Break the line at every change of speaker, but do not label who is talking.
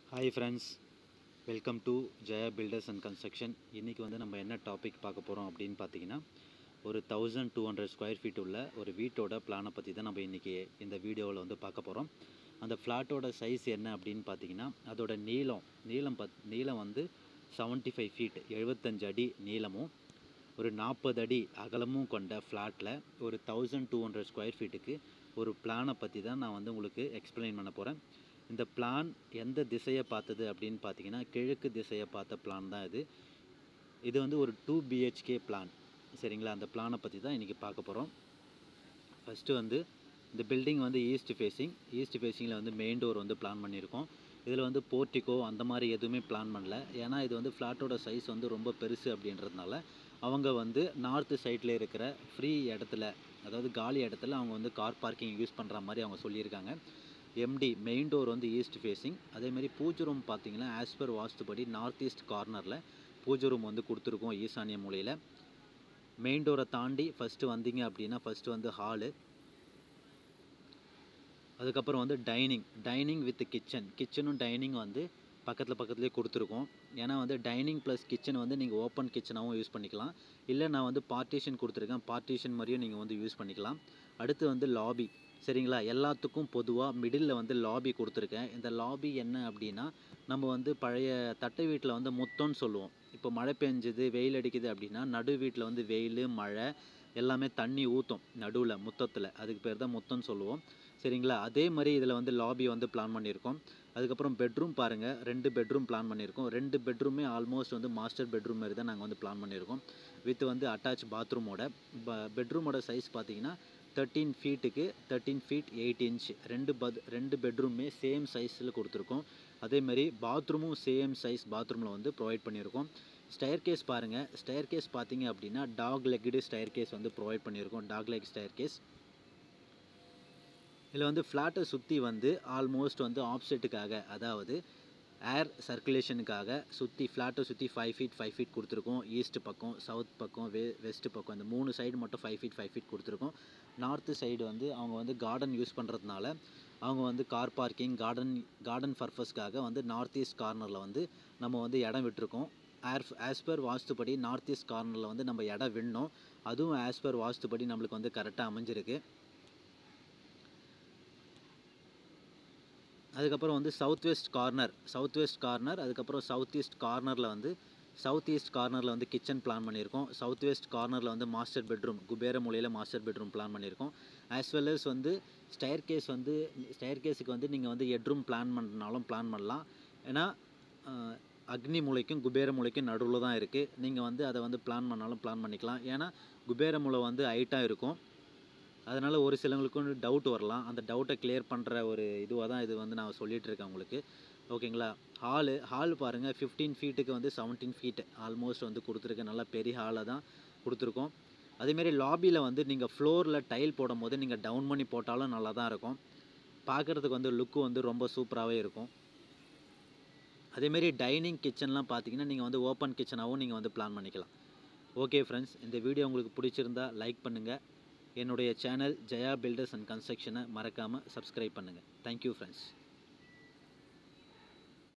hi friends welcome to Jaya builders and construction இன்றைக்கி வந்து நம்ம என்ன டாபிக் பார்க்க போகிறோம் அப்படின்னு பார்த்தீங்கன்னா ஒரு thousand two hundred square feet உள்ள ஒரு வீட்டோட பிளானை பற்றி தான் நம்ம இன்றைக்கி இந்த வீடியோவில் வந்து பார்க்க போகிறோம் அந்த ஃப்ளாட்டோட சைஸ் என்ன அப்படின்னு பார்த்தீங்கன்னா அதோட நீளம் நீளம் பத் நீளம் வந்து செவன்ட்டி ஃபைவ் ஃபீட் எழுபத்தஞ்சு அடி நீளமும் ஒரு நாற்பது அடி அகலமும் கொண்ட ஃப்ளாட்டில் ஒரு தௌசண்ட் டூ ஹண்ட்ரட் ஸ்கொயர் ஃபீட்டுக்கு ஒரு பிளானை பற்றி தான் நான் வந்து உங்களுக்கு எக்ஸ்பிளைன் பண்ண போகிறேன் இந்த பிளான் எந்த திசையை பார்த்தது அப்படின்னு பார்த்தீங்கன்னா கிழக்கு திசையை பார்த்த பிளான் தான் இது இது வந்து ஒரு டூ பிஹெச்கே பிளான் சரிங்களா அந்த பிளானை பற்றி தான் இன்றைக்கி பார்க்க போகிறோம் ஃபஸ்ட்டு வந்து இந்த பில்டிங் வந்து ஈஸ்ட் ஃபேஸிங் ஈஸ்ட் ஃபேஸிங்கில் வந்து மெயின் டோர் வந்து பிளான் பண்ணியிருக்கோம் இதில் வந்து போர்ட்டிக்கோ அந்த மாதிரி எதுவுமே பிளான் பண்ணல ஏன்னா இது வந்து ஃப்ளாட்டோட சைஸ் வந்து ரொம்ப பெருசு அப்படின்றதுனால அவங்க வந்து நார்த்து சைடில் இருக்கிற ஃப்ரீ இடத்துல அதாவது காலி இடத்துல அவங்க வந்து கார் பார்க்கிங் யூஸ் பண்ணுற மாதிரி அவங்க சொல்லியிருக்காங்க எம்டி மெயின் டோர் வந்து ஈஸ்ட் ஃபேஸிங் அதேமாதிரி பூஜை ரூம் பார்த்தீங்கன்னா ஆஸ் பர் வாஸ்துபடி நார்த் ஈஸ்ட் கார்னரில் பூஜை ரூம் வந்து கொடுத்துருக்கோம் ஈசானிய மூலையில் மெயின் டோரை தாண்டி ஃபஸ்ட்டு வந்தீங்க அப்படின்னா ஃபஸ்ட்டு வந்து ஹாலு அதுக்கப்புறம் வந்து டைனிங் டைனிங் வித் கிச்சன் கிச்சனும் டைனிங் வந்து பக்கத்தில் பக்கத்துலேயே கொடுத்துருக்கோம் ஏன்னா வந்து டைனிங் ப்ளஸ் கிச்சன் வந்து நீங்கள் ஓப்பன் கிச்சனாகவும் யூஸ் பண்ணிக்கலாம் இல்லை நான் வந்து பார்ட்டிஷன் கொடுத்துருக்கேன் பார்ட்டிஷன் மாதிரியும் நீங்கள் வந்து யூஸ் பண்ணிக்கலாம் அடுத்து வந்து லாபி சரிங்களா எல்லாத்துக்கும் பொதுவாக மிடில் வந்து லாபி கொடுத்துருக்கேன் இந்த லாபி என்ன அப்படின்னா நம்ம வந்து பழைய தட்டை வீட்டில் வந்து முத்தம்னு சொல்லுவோம் இப்போ மழை பெஞ்சுது வெயில் அடிக்குது அப்படின்னா நடு வீட்டில் வந்து வெயில் மழை எல்லாமே தண்ணி ஊற்றும் நடுவில் முத்தத்தில் அதுக்கு பேர் தான் முத்தம்னு சொல்லுவோம் சரிங்களா அதே மாதிரி இதில் வந்து லாபி வந்து பிளான் பண்ணியிருக்கோம் அதுக்கப்புறம் பெட்ரூம் பாருங்கள் ரெண்டு பெட்ரூம் பிளான் பண்ணியிருக்கோம் ரெண்டு பெட்ரூமே ஆல்மோஸ்ட் வந்து மாஸ்டர் பெட்ரூம் மாதிரி தான் நாங்கள் வந்து பிளான் பண்ணியிருக்கோம் வித் வந்து அட்டாச் பாத்ரூமோட பெட்ரூமோட சைஸ் பார்த்தீங்கன்னா தேர்ட்டீன் ஃபீட்டுக்கு தேர்ட்டீன் ஃபீட் எயிட் இன்ச் ரெண்டு பத் ரெண்டு பெட்ரூமே சேம் சைஸில் கொடுத்துருக்கோம் அதேமாதிரி பாத்ரூமும் சேம் சைஸ் பாத்ரூமில் வந்து ப்ரொவைட் பண்ணியிருக்கோம் ஸ்டயர் கேஸ் பாருங்கள் ஸ்டயர் கேஸ் பார்த்தீங்க அப்படின்னா டாக் லெக்டு ஸ்டயர் கேஸ் வந்து ப்ரொவைட் பண்ணியிருக்கோம் டாக் லெக் ஸ்டயர் கேஸ் இதில் வந்து ஃப்ளாட்டை சுற்றி வந்து ஆல்மோஸ்ட் வந்து ஆப்செட்டுக்காக அதாவது ஏர் சர்க்குலேஷனுக்காக சுற்றி ஃப்ளாட்டை சுற்றி ஃபைவ் ஃபீட் ஃபைவ் ஃபீட் கொடுத்துருக்கோம் ஈஸ்ட் பக்கம் சவுத் பக்கம் வெ வெஸ்ட் பக்கம் இந்த மூணு சைடு மட்டும் ஃபைவ் ஃபீட் ஃபைவ் ஃபீட் கொடுத்துருக்கோம் நார்த்து சைடு வந்து அவங்க வந்து கார்டன் யூஸ் பண்ணுறதுனால அவங்க வந்து கார் பார்க்கிங் கார்டன் கார்டன் பர்பஸ்க்காக வந்து நார்த் ஈஸ்ட் கார்னரில் வந்து நம்ம வந்து இடம் விட்டுருக்கோம் ஏர் ஆஸ் பர் வாஸ்துப்படி நார்த் ஈஸ்ட் கார்னரில் வந்து நம்ம இடம் விடணும் அதுவும் ஆஸ் பர் வாஸ்துப்படி நம்மளுக்கு வந்து கரெக்டாக அமைஞ்சிருக்கு அதுக்கப்புறம் வந்து south west corner south west corner அதுக்கப்புறம் சவுத் ஈஸ்ட் கார்னரில் வந்து சவுத் ஈஸ்ட் கார்னரில் வந்து கிச்சன் பிளான் பண்ணியிருக்கோம் சவுத் வெஸ்ட் கார்னரில் வந்து மாஸ்டர் பெட்ரூம் குபேர மூலையில் மாஸ்டர் பெட்ரூம் பிளான் பண்ணியிருக்கோம் ஆஸ் வெல் அஸ் வந்து ஸ்டயர் கேஸ் வந்து ஸ்டயர் கேஸுக்கு வந்து நீங்கள் வந்து ஹெட்ரூம் பிளான் பண்ணுறனாலும் பிளான் பண்ணலாம் ஏன்னா அக்னி மூலைக்கும் குபேர மூலைக்கும் நடுவில் தான் இருக்குது நீங்கள் வந்து அதை வந்து பிளான் பண்ணாலும் பிளான் பண்ணிக்கலாம் ஏன்னா குபேர மூலை வந்து ஹைட்டாக இருக்கும் அதனால் ஒரு சிலவங்களுக்கு வந்து டவுட் வரலாம் அந்த டவுட்டை கிளியர் பண்ணுற ஒரு இதுவாக தான் இது வந்து நான் சொல்லிகிட்டு இருக்கேன் உங்களுக்கு ஓகேங்களா ஹாலு ஹால் பாருங்கள் ஃபிஃப்டீன் ஃபீட்டுக்கு வந்து செவன்டீன் ஃபீட் ஆல்மோஸ்ட் வந்து கொடுத்துருக்கேன் நல்லா பெரிய ஹாலை தான் கொடுத்துருக்கோம் அதேமாரி லாபியில் வந்து நீங்கள் ஃப்ளோரில் டைல் போடும் போது நீங்கள் டவுன் பண்ணி போட்டாலும் நல்லா தான் இருக்கும் பார்க்குறதுக்கு வந்து லுக்கு வந்து ரொம்ப சூப்பராகவே இருக்கும் அதேமாரி டைனிங் கிச்சன்லாம் பார்த்தீங்கன்னா நீங்கள் வந்து ஓப்பன் கிச்சனாகவும் நீங்கள் வந்து பிளான் பண்ணிக்கலாம் ஓகே ஃப்ரெண்ட்ஸ் இந்த வீடியோ உங்களுக்கு பிடிச்சிருந்தா லைக் பண்ணுங்கள் என்னுடைய சேனல் ஜெயா பில்டர்ஸ் அண்ட் கன்ஸ்ட்ரக்ஷனை மறக்காமல் சப்ஸ்கிரைப் பண்ணுங்கள் தேங்க்யூ ஃப்ரெண்ட்ஸ்